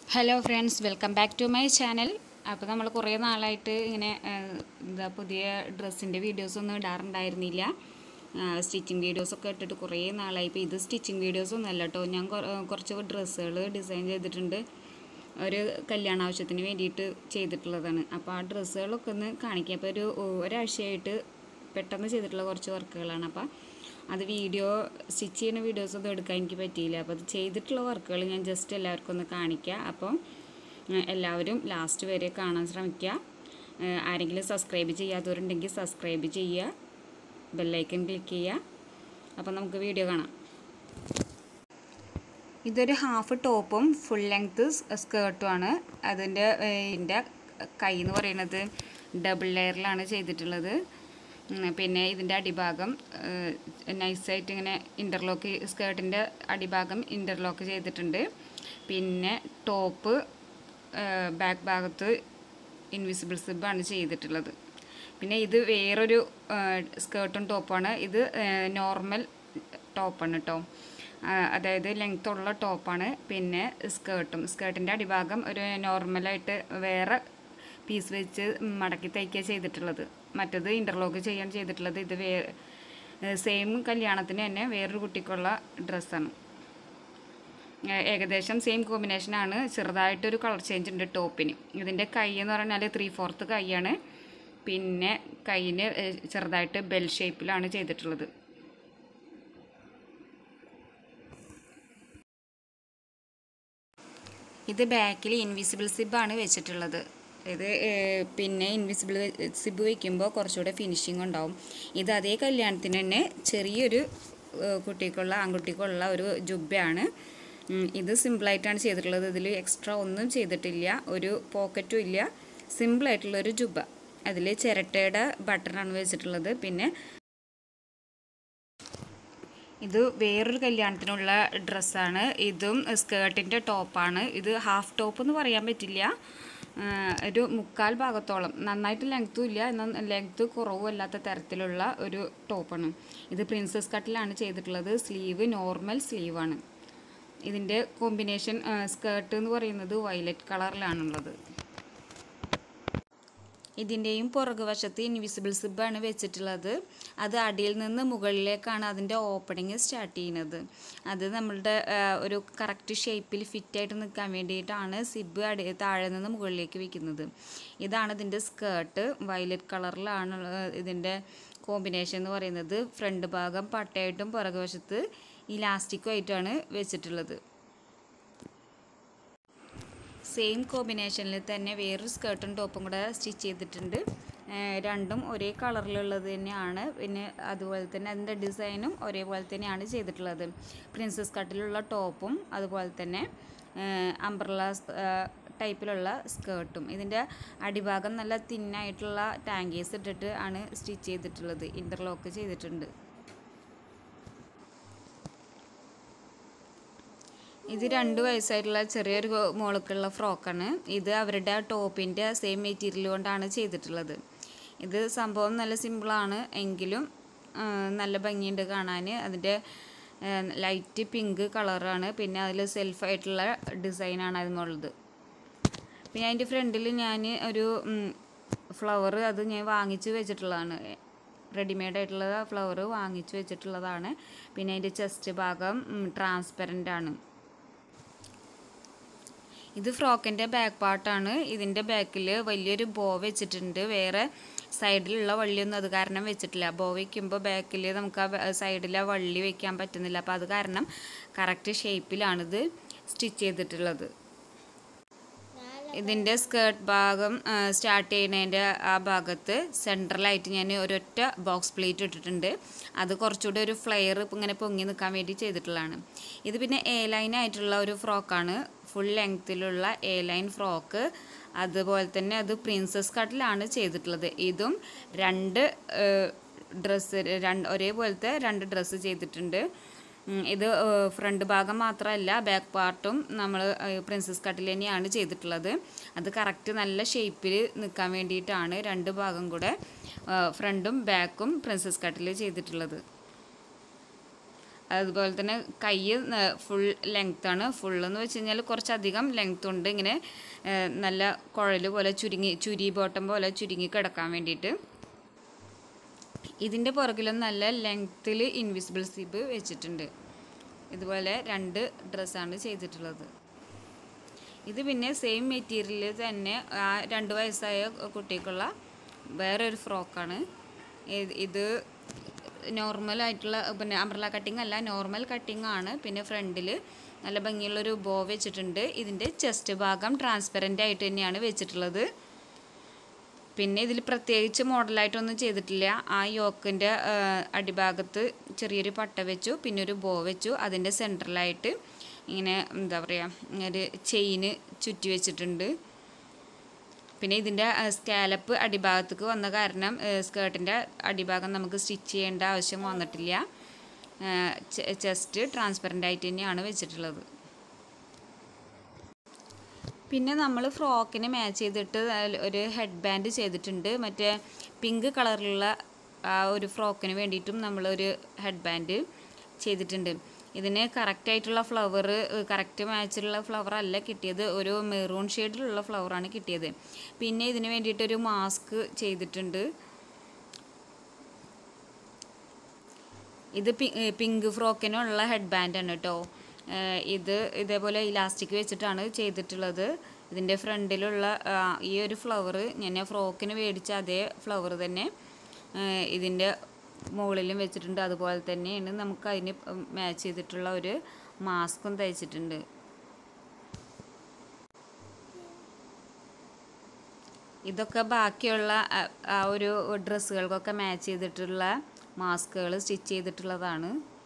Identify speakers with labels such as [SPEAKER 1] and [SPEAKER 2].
[SPEAKER 1] hello friends welcome back to my channel അപ്പോൾ നമ്മൾ കുറേ നാളായിട്ട് ഇങ്ങനെ ആ, എന്താ പുതിയ ഡ്രസ്സിൻ്റെ വീഡിയോസൊന്നും ഇടാറുണ്ടായിരുന്നില്ല സ്റ്റിച്ചിങ് വീഡിയോസൊക്കെ ഇട്ടിട്ട് കുറേ നാളായി ഇപ്പോൾ ഇത് സ്റ്റിച്ചിങ് വീഡിയോസൊന്നും അല്ല കേട്ടോ ഞാൻ കൊ- കുറച്ച് ഡ്രസ്സുകൾ ഡിസൈൻ ചെയ്തിട്ടുണ്ട് ഒരു കല്യാണ ആവശ്യത്തിന് വേണ്ടിയിട്ട് ചെയ്തിട്ടുള്ളതാണ് അപ്പോൾ ആ ഡ്രസ്സുകളൊക്കെ ഒന്ന് കാണിക്കാം അപ്പോൾ ഒരു ഒരാഴ്ചയായിട്ട് പെട്ടെന്ന് ചെയ്തിട്ടുള്ള കുറച്ച് വർക്കുകളാണ് അപ്പോൾ അത് വീഡിയോ സ്റ്റിച്ച് ചെയ്യുന്ന വീഡിയോസ് ഒന്നും എടുക്കാൻ എനിക്ക് പറ്റിയില്ല അപ്പോൾ അത് ചെയ്തിട്ടുള്ള വർക്കുകൾ ഞാൻ ജസ്റ്റ് എല്ലാവർക്കും ഒന്ന് കാണിക്കാം അപ്പോൾ ഏഹ്, എല്ലാവരും ലാസ്റ്റ് വരെ കാണാൻ ശ്രമിക്കുക ഏഹ്, ആരെങ്കിലും സബ്സ്ക്രൈബ് ചെയ്യാത്തവരുണ്ടെങ്കിൽ സബ്സ്ക്രൈബ് ചെയ്യുക ബെല്ലൈക്കൺ ക്ലിക്ക് ചെയ്യുക അപ്പോൾ നമുക്ക് വീഡിയോ കാണാം ഇതൊരു ഹാഫ് ടോപ്പും ഫുൾ ലെങ്ത് സ്കേർട്ടുമാണ് അതിൻ്റെ ഇതിൻ്റെ കൈ എന്ന് പറയുന്നത് ഡബിൾ ലെയറിലാണ് ചെയ്തിട്ടുള്ളത് ഉം, പിന്നെ ഇതിൻ്റെ അടിഭാഗം നൈസായിട്ട് ഇങ്ങനെ ഇൻ്റർലോക്ക് സ്കേർട്ടിൻ്റെ അടിഭാഗം ഇൻ്റർലോക്ക് ചെയ്തിട്ടുണ്ട് പിന്നെ ടോപ്പ് ബാക്ക് ഭാഗത്ത് ഇൻവിസിബിൾ സിബാണ് ചെയ്തിട്ടുള്ളത് പിന്നെ ഇത് വേറൊരു സ്കേർട്ടും ടോപ്പാണ് ഇത് നോർമൽ ടോപ്പാണ് കേട്ടോ ആ, അതായത് ലെങ്ത് ഉള്ള ടോപ്പാണ് പിന്നെ സ്കേർട്ടും സ്കേർട്ടിൻ്റെ അടിഭാഗം ഒരു നോർമലായിട്ട് വേറെ പീസ് വെച്ച് മടക്കി തയ്ക്കുക ചെയ്തിട്ടുള്ളത് മറ്റത് ഇൻ്റർലോക്ക് ചെയ്യാൻ ചെയ്തിട്ടുള്ളത് ഇത് വേ സെയിം കല്യാണത്തിന് തന്നെ വേറൊരു കുട്ടിക്കുള്ള ഡ്രസ്സാണ് ഏകദേശം സെയിം കോമ്പിനേഷനാണ് ചെറുതായിട്ടൊരു കളർ ചേഞ്ച് ഉണ്ട് ടോപ്പിന് ഇതിൻ്റെ കൈ എന്ന് പറഞ്ഞാൽ ത്രീ ഫോർത്ത് കൈയാണ് പിന്നെ കൈയിന് ഏഹ്, ചെറുതായിട്ട് ബെൽ ഷേപ്പിലാണ് ചെയ്തിട്ടുള്ളത് ഇത് ബാക്കിൽ ഇൻവിസിബിൾ സിബാണ് വെച്ചിട്ടുള്ളത് ഇത് ഏഹ്, പിന്നെ ഇൻവിസിബിൾ സിബ് വയ്ക്കുമ്പോൾ കുറച്ചുകൂടെ ഫിനിഷിംഗ് ഉണ്ടാവും ഇത് അതേ കല്യാണത്തിന് തന്നെ ചെറിയൊരു ഏഹ്, കുട്ടിക്കുള്ള ആൺകുട്ടിക്കുള്ള ഒരു ജുബയാണ് ഉം, ഇത് സിമ്പിളായിട്ടാണ് ചെയ്തിട്ടുള്ളത് ഇതിൽ എക്സ്ട്രാ ഒന്നും ചെയ്തിട്ടില്ല ഒരു പോക്കറ്റും ഇല്ല സിമ്പിളായിട്ടുള്ള ഒരു ജുബ അതിൽ ചിരട്ടയുടെ ബട്ടണാണ് വെച്ചിട്ടുള്ളത് പിന്നെ ഇത് വേറൊരു കല്യാണത്തിനുള്ള ഡ്രസ്സാണ് ഇതും സ്കേർട്ടിൻ്റെ ടോപ്പാണ് ഇത് ഹാഫ് ടോപ്പ് എന്ന് പറയാൻ പറ്റില്ല ആ, ഒരു മുക്കാൽ ഭാഗത്തോളം നന്നായിട്ട് ലെങ്ത്തും ഇല്ല എന്നാൽ ലെങ്ത്ത് കുറവുമല്ലാത്ത തരത്തിലുള്ള ഒരു ടോപ്പാണ് ഇത് പ്രിൻസസ് കട്ടിലാണ് ചെയ്തിട്ടുള്ളത് സ്ലീവ് നോർമൽ സ്ലീവാണ് ഇതിൻ്റെ കോമ്പിനേഷൻ സ്കേർട്ട് എന്ന് പറയുന്നത് വയലറ്റ് കളറിലാണുള്ളത് ഇതിൻ്റെയും പുറകുവശത്ത് ഇൻവിസിബിൾ സിബാണ് വെച്ചിട്ടുള്ളത് അത് അടിയിൽ നിന്ന് മുകളിലേക്കാണ് അതിൻ്റെ ഓപ്പണിങ് സ്റ്റാർട്ട് ചെയ്യുന്നത് അത് നമ്മളുടെ ആ, ഒരു കറക്റ്റ് ഷേപ്പിൽ ഫിറ്റായിട്ട് നിൽക്കാൻ വേണ്ടിയിട്ടാണ് സിബ് അടി താഴെ നിന്ന് മുകളിലേക്ക് വെക്കുന്നത് ഇതാണ് ഇതിൻ്റെ സ്കേർട്ട് വയലറ്റ് കളറിലാണ് ഇതിൻ്റെ കോമ്പിനേഷൻ എന്ന് പറയുന്നത് ഫ്രണ്ട് ഭാഗം പട്ടയായിട്ടും പുറകുവശത്ത് ഇലാസ്റ്റിക്കും ആയിട്ടാണ് വെച്ചിട്ടുള്ളത് സെയിം കോമ്പിനേഷനിൽ തന്നെ വേറൊരു സ്കേർട്ടും ടോപ്പും കൂടെ സ്റ്റിച്ച് ചെയ്തിട്ടുണ്ട് ഏഹ് രണ്ടും ഒരേ കളറിലുള്ളത് തന്നെയാണ് പിന്നെ അതുപോലെ തന്നെ അതിൻ്റെ ഡിസൈനും ഒരേപോലെ തന്നെയാണ് ചെയ്തിട്ടുള്ളത് പ്രിൻസസ് കട്ടിലുള്ള ടോപ്പും അതുപോലെ തന്നെ അംബ്രല ടൈപ്പിലുള്ള സ്കേർട്ടും ഇതിൻ്റെ അടിഭാഗം നല്ല തിന്നായിട്ടുള്ള ടാങ്കേസ് ഇട്ടിട്ട് ആണ് സ്റ്റിച്ച് ചെയ്തിട്ടുള്ളത് ഇൻ്റർലോക്ക് ചെയ്തിട്ടുണ്ട് ഇത് രണ്ട് വയസ്സായിട്ടുള്ള ചെറിയൊരു മോൾക്കുള്ള ഫ്രോക്കാണ് ഇത് അവരുടെ ടോപ്പിൻ്റെ സെയിം മെറ്റീരിയൽ കൊണ്ടാണ് ചെയ്തിട്ടുള്ളത് ഇത് സംഭവം നല്ല സിമ്പിളാണ് എങ്കിലും ആ, നല്ല ഭംഗിയുണ്ട് കാണാൻ അതിൻ്റെ ലൈറ്റ് പിങ്ക് കളറാണ് പിന്നെ അതിൽ സെൽഫായിട്ടുള്ള ഡിസൈനാണ് അതിനുള്ളത് പിന്നെ അതിൻ്റെ ഫ്രണ്ടിൽ ഞാൻ ഒരു ഫ്ലവർ അത് ഞാൻ വാങ്ങിച്ച് വെച്ചിട്ടുള്ളതാണ് റെഡിമെയ്ഡ് ആയിട്ടുള്ള ഫ്ലവർ വാങ്ങിച്ച് വെച്ചിട്ടുള്ളതാണ് പിന്നെ അതിൻ്റെ ചെസ്റ്റ് ഭാഗം ട്രാൻസ്പെറൻ്റ് ആണ് ഇത് ഫ്രോക്കിൻ്റെ ബാക്ക് പാർട്ടാണ് ഇതിൻ്റെ ബാക്കിൽ വലിയൊരു ബോ വെച്ചിട്ടുണ്ട് വേറെ സൈഡിലുള്ള വള്ളിയൊന്നും അത് കാരണം വെച്ചിട്ടില്ല ബോ വയ്ക്കുമ്പോൾ ബാക്കിൽ നമുക്ക് ആ സൈഡിൽ ആ വള്ളി വെക്കാൻ പറ്റുന്നില്ല അപ്പോൾ അത് കാരണം കറക്റ്റ് ഷേപ്പിലാണിത് സ്റ്റിച്ച് ചെയ്തിട്ടുള്ളത് ഇതിൻ്റെ സ്കേർട്ട് ഭാഗം സ്റ്റാർട്ട് ചെയ്യുന്നതിൻ്റെ ആ ഭാഗത്ത് സെൻട്രലായിട്ട് ഞാൻ ഒരൊറ്റ ബോക്സ് പ്ലേറ്റ് ഇട്ടിട്ടുണ്ട് അത് കുറച്ചുകൂടി ഒരു ഫ്ലെയർ ഇങ്ങനെ പൊങ്ങി നിൽക്കാൻ വേണ്ടി ചെയ്തിട്ടുള്ളതാണ് ഇത് പിന്നെ എ ലൈൻ ആയിട്ടുള്ള ഒരു ഫ്രോക്കാണ് ഫുൾ ലെങ്ത്തിലുള്ള എ ലൈൻ ഫ്രോക്ക് അതുപോലെ തന്നെ അത് പ്രിൻസസ് കട്ടിലാണ് ചെയ്തിട്ടുള്ളത് ഇതും രണ്ട് ഡ്രസ്സ് രണ്ട് ഒരേപോലത്തെ രണ്ട് ഡ്രസ്സ് ചെയ്തിട്ടുണ്ട് ഉം, ഇത് ഫ്രണ്ട് ഭാഗം മാത്രമല്ല ബാക്ക് പാർട്ടും നമ്മൾ പ്രിൻസസ് കട്ടിൽ തന്നെയാണ് ചെയ്തിട്ടുള്ളത് അത് കറക്റ്റ് നല്ല ഷേപ്പിൽ നിൽക്കാൻ വേണ്ടിയിട്ടാണ് രണ്ട് ഭാഗം കൂടെ ഫ്രണ്ടും ബാക്കും പ്രിൻസസ് കട്ടിൽ ചെയ്തിട്ടുള്ളത് അതുപോലെ തന്നെ കൈ ഫുൾ ലെങ്ത്താണ് ഫുൾ എന്ന് വെച്ച് കഴിഞ്ഞാൽ കുറച്ചധികം ലെങ്ത് ഉണ്ട് ഇങ്ങനെ ഏഹ്, നല്ല കുഴൽ പോലെ ചുരുങ്ങി ചുരി ബോട്ടം പോലെ ചുരുങ്ങി കിടക്കാൻ വേണ്ടിയിട്ട് ഇതിൻ്റെ പുറകിലും നല്ല ലെങ്ത്തിൽ ഇൻവിസിബിൾ സിബ് വെച്ചിട്ടുണ്ട് ഇതുപോലെ രണ്ട് ഡ്രസ്സാണ് ചെയ്തിട്ടുള്ളത് ഇത് പിന്നെ സെയിം മെറ്റീരിയൽ തന്നെ ആ രണ്ട് വയസ്സായ കുട്ടിക്കുള്ള വേറൊരു ഫ്രോക്കാണ് ഇത് ഇത് നോർമൽ ആയിട്ടുള്ള പിന്നെ അംബ്രല കട്ടിങ് അല്ല നോർമൽ കട്ടിങ് ആണ് പിന്നെ ഫ്രണ്ടിൽ നല്ല ഭംഗിയുള്ളൊരു ബോ വെച്ചിട്ടുണ്ട് ഇതിൻ്റെ ചെസ്റ്റ് ഭാഗം ട്രാൻസ്പെറൻ്റ് ആയിട്ട് തന്നെയാണ് വെച്ചിട്ടുള്ളത് പിന്നെ ഇതിൽ പ്രത്യേകിച്ച് മോഡലായിട്ടൊന്നും ചെയ്തിട്ടില്ല ആ യോക്കിൻ്റെ അടിഭാഗത്ത് ചെറിയൊരു പട്ട വെച്ചു പിന്നെ ഒരു ബോ വെച്ചു അതിൻ്റെ സെൻറ്ററിലായിട്ട് ഇങ്ങനെ എന്താ പറയുക ഒരു ചെയിന് ചുറ്റി വെച്ചിട്ടുണ്ട് പിന്നെ ഇതിൻ്റെ സ്കാലപ്പ് അടിഭാഗത്തേക്ക് വന്ന കാരണം സ്കേർട്ടിൻ്റെ അടിഭാഗം നമുക്ക് സ്റ്റിച്ച് ചെയ്യേണ്ട ആവശ്യം വന്നിട്ടില്ല ചെസ്റ്റ് ട്രാൻസ്പെറൻ്റ് ആയിട്ട് തന്നെയാണ് വെച്ചിട്ടുള്ളത് പിന്നെ നമ്മൾ ഫ്രോക്കിന് മാച്ച് ചെയ്തിട്ട് അതിൽ ഒരു ഹെഡ് ബാൻഡ് ചെയ്തിട്ടുണ്ട് മറ്റേ പിങ്ക് കളറിലുള്ള ആ ഒരു ഫ്രോക്കിന് വേണ്ടിയിട്ടും നമ്മളൊരു ഹെഡ് ബാൻഡ് ചെയ്തിട്ടുണ്ട് ഇതിന് കറക്റ്റ് ആയിട്ടുള്ള ഫ്ലവർ കറക്റ്റ് മാച്ചിലുള്ള ഫ്ലവർ അല്ല കിട്ടിയത് ഒരു മെറൂൺ ഷെയ്ഡിലുള്ള ഫ്ലവറാണ് കിട്ടിയത് പിന്നെ ഇതിന് വേണ്ടിയിട്ടൊരു മാസ്ക് ചെയ്തിട്ടുണ്ട് ഇത് പി- ഏ, പിങ്ക് ഫ്രോക്കിനുള്ള ഹെഡ് ബാൻഡാണ് കേട്ടോ ഏഹ് ഇത് ഇതേപോലെ ഇലാസ്റ്റിക് വെച്ചിട്ടാണ് ചെയ്തിട്ടുള്ളത് ഇതിൻ്റെ ഫ്രണ്ടിലുള്ള ആ, ഈ ഒരു ഫ്ലവർ ഞാൻ ഫ്രോക്കിന് മേടിച്ച അതേ ഫ്ലവർ തന്നെ ഏഹ് ഇതിൻ്റെ മുകളിലും വെച്ചിട്ടുണ്ട് അതുപോലെ തന്നെയാണ് നമുക്ക് അതിന് മാച്ച് ചെയ്തിട്ടുള്ള ഒരു മാസ്കും തയ്ച്ചിട്ടുണ്ട് ഇതൊക്കെ ബാക്കിയുള്ള ആ- ആ ഒരു ഡ്രസ്സുകൾക്കൊക്കെ മാച്ച് ചെയ്തിട്ടുള്ള മാസ്കുകൾ സ്റ്റിച്ച് ചെയ്തിട്ടുള്ളതാണ്